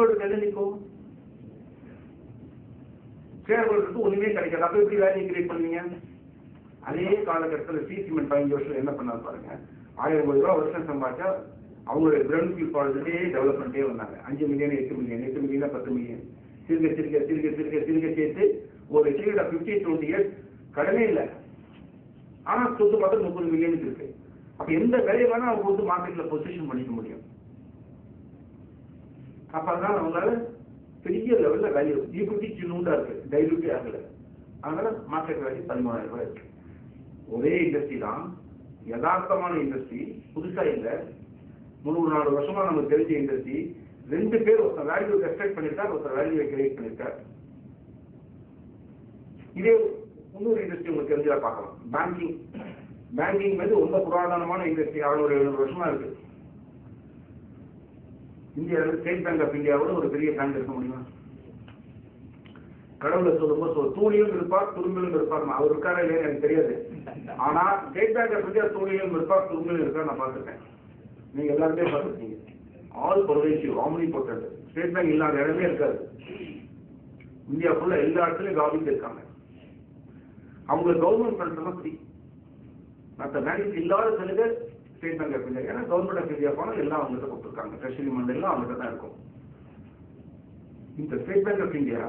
ஹோல்டருக்கு என்ன நிற்கும் ஷேர் ஹோல்டருக்கு ஒண்ணுமே கிடைக்காது அப்ப எப்படி வேல்யூ கிரியேட் பண்ணுவீங்க அதே காலகட்டத்தில் சி சிமெண்ட் பதினஞ்சு வருஷம் என்ன பண்ணாரு பாருங்க ஆயிரம் கோடி ரூபாய் வருஷம் சம்பாதிச்சா அவங்களுடைய பிரவுன் ஃபீல்ட் ப்ராஜெக்டே டெவலப்மெண்ட்டே வந்தாங்க அஞ்சு மில்லியன் எட்டு மில்லியன் எட்டு மில்லியன் பத்து மில்லியன் சிறுக சிறுக சிறுக சிறுக சிறுக சேர்த்து ஒரு period of fifty twenty years கடனே இல்லை ஆனா சொத்து பார்த்தா முப்பது மில்லியனுக்கு இருக்கு அப்ப எந்த வேலையை வேணா அவங்க வந்து மார்க்கெட்ல பொசிஷன் பண்ணிக்க முடியும் அப்ப அதனால அவங்களால பெரிய லெவல்ல வேல்யூ ஈக்விட்டி சின்னூண்டா இருக்கு டைலூட்டே ஆகல அதனால மார்க்கெட் வேல்யூ பதிமூணாயிரம் ரூபாய் இருக்கு ஒரே இண்டஸ்ட்ரி தான் யதார்த்தமான இண்டஸ்ட்ரி புதுசா இல்ல முந்நூறு நாலு வருஷமா நமக்கு தெரிஞ்ச இண்டஸ்ட்ரி ரெண்டு பேர் ஒருத்தர் வேல்யூ எக்ஸ்பெக்ட் பண்ணிருக்கார் ஒருத்தர் வேல்யூ கிரியேட் பண்ணிருக்கார் இதே இன்னொரு இண்டஸ்ட்ரி உங்களுக்கு தெரிஞ்சா பார்க்கலாம் பேங்கிங் பேங்கிங் வந்து ரொம்ப புராதனமான இண்டஸ்ட்ரி அறுநூறு எழுநூறு வருஷமா இருக்கு இந்தியாவில் ஸ்டேட் பேங்க் ஆஃப் இந்தியாவோட ஒரு பெரிய பேங்க் இருக்க முடியுமா கடவுளை சொல்லும்போது சொல் தூணிலும் இருப்பார் துரும்பிலும் இருப்பார் அவர் இருக்காரா இல்லையா எனக்கு தெரியாது ஆனா ஸ்டேட் பேங்க் ஆஃப் இந்தியா தூணிலும் இருப்பார் துரும்பிலும் இருக்கார் நான் பார்த்துருக்கேன் நீங்க எல்லாருமே பார்த்துருக்கீங்க ஆல் பர்வேசிவ் ஆம்னி போட்டது ஸ்டேட் பேங்க் இல்லாத இடமே இருக்காது இந்தியா ஃபுல்லா எல்லா இடத்துலயும் கவர்மெண்ட் இருக்காங்க அவங்க கவர்மெண்ட் ஃபண்ட்ஸ் எல்லாம் ஃப்ரீ மற்ற பேங்க் இல்லாத சலுகை ஸ்டேட் பேங்க் ஆஃப் இந்தியா ஏன்னா கவர்மெண்ட் ஆஃப் இந்தியா போனால் எல்லாம் அவங்ககிட்ட கொடுத்துருக்காங்க ட்ரெஷரி மண்ட் எல்லாம் அவங்ககிட்ட தான் இருக்கும் இந்த ஸ்டேட் பேங்க் ஆஃப் இந்தியா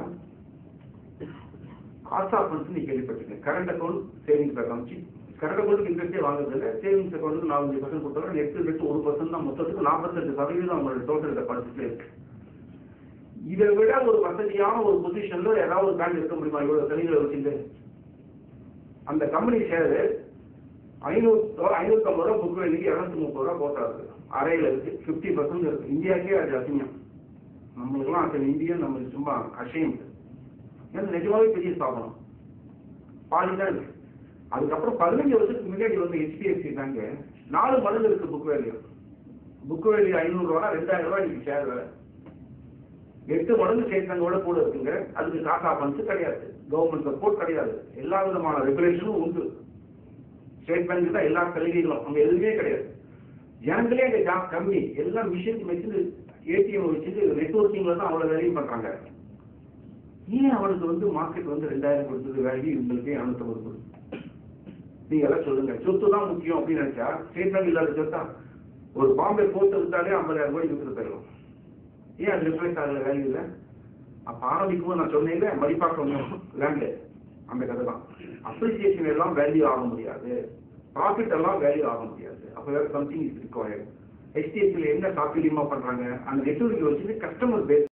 காசா ஃபண்ட்ஸ் நீ கேள்விப்பட்டிருக்கேன் current account savings account current அக்கௌண்ட்டுக்கு இன்ட்ரெஸ்டே வாங்குறது இல்லை சேவிங்ஸ் அக்கௌண்ட்டுக்கு நாலஞ்சு பர்சன்ட் கொடுத்தாலும் எட்டு எட்டு ஒரு பர்சன்ட் தான் மொத்தத்துக்கு நாற்பத்தெட்டு சதவீதம் அவங்களோட டோட்டல் டெபாசிட்ல இருக்கு இதை விட ஒரு வசதியான ஒரு பொசிஷன்ல ஏதாவது ஒரு பேங்க் இருக்க முடியுமா இவ்வளவு சலுகைகளை வச்சுட்டு அந்த கம்பெனி ஷேர் ஐநூறு ஐநூத்தம்பது ரூபா புக் வேலைக்கு இரநூத்தி முப்பது ரூபா போட்டா இருக்கு அறையில இருக்கு ஃபிஃப்டி பர்சன்ட் இருக்கு இந்தியாக்கே அது அசிங்கம் நம்மளுக்குலாம் அது இந்தியா நம்ம சும்மா அஷயம் ஏன்னா நிஜமாவே பெரிய ஸ்தாபனம் பாதி தான் இருக்கு அதுக்கப்புறம் பதினஞ்சு வருஷத்துக்கு முன்னாடி வந்து ஹெச்டிஎஃப்சி பேங்க் நாலு மடங்கு இருக்கு புக் வேல்யூ புக் வேல்யூ ஐநூறு ரூபா ரெண்டாயிரம் ரூபாய் இன்னைக்கு ஷேர் வேலை எட்டு மடங்கு ஸ்டேட் பேங்கோட கூட இருக்குங்க அதுக்கு காசா பண்ஸ் கிடையாது கவர்மெண்ட் சப்போர்ட் கிடையாது எல்லா விதமான ரெகுலேஷனும் உண்டு ஸ்டேட் பேங்க் தான் எல்லா சலுகைகளும் அங்க எதுவுமே கிடையாது ஜனங்களே அங்க ஜாப் கம்மி எல்லாம் மிஷின் வச்சுட்டு ஏடிஎம் வச்சுட்டு நெட்ஒர்க்கிங்ல தான் அவ்வளவு வேலையும் பண்றாங்க ஏன் அவனுக்கு வந்து மார்க்கெட் வந்து ரெண்டாயிரம் கொடுத்தது வேல்யூ இவங்களுக்கே இரநூத்தம்பது கொடுத்து நீங்க எல்லாம் சொல்லுங்க சொத்து தான் முக்கியம் அப்படின்னு நினைச்சா ஸ்டேட் பேங்க் இல்லாத சொத்தா ஒரு பாம்பே போட்டு விட்டாலே ஐம்பதாயிரம் கோடி விட்டு போயிடும் ஏன் அது ரிஃப்ளெக்ட் ஆகல வேல்யூ இல்லை அப்ப ஆரம்பிக்கும் நான் சொன்னேன்ல மடிப்பாக்கம் லேண்டு அந்த கதை தான் அப்ரிசியேஷன் எல்லாம் வேல்யூ ஆக முடியாது ப்ராஃபிட் எல்லாம் வேல்யூ ஆக முடியாது அப்ப வேற சம்திங் இஸ் ரிக்வயர்ட் ஹெச்டிஎஃப்சியில் என்ன சாத்தியமா பண்றாங்க அந்த நெட்ஒர்க் வச்சுட்டு கஸ்டமர் பேஸ்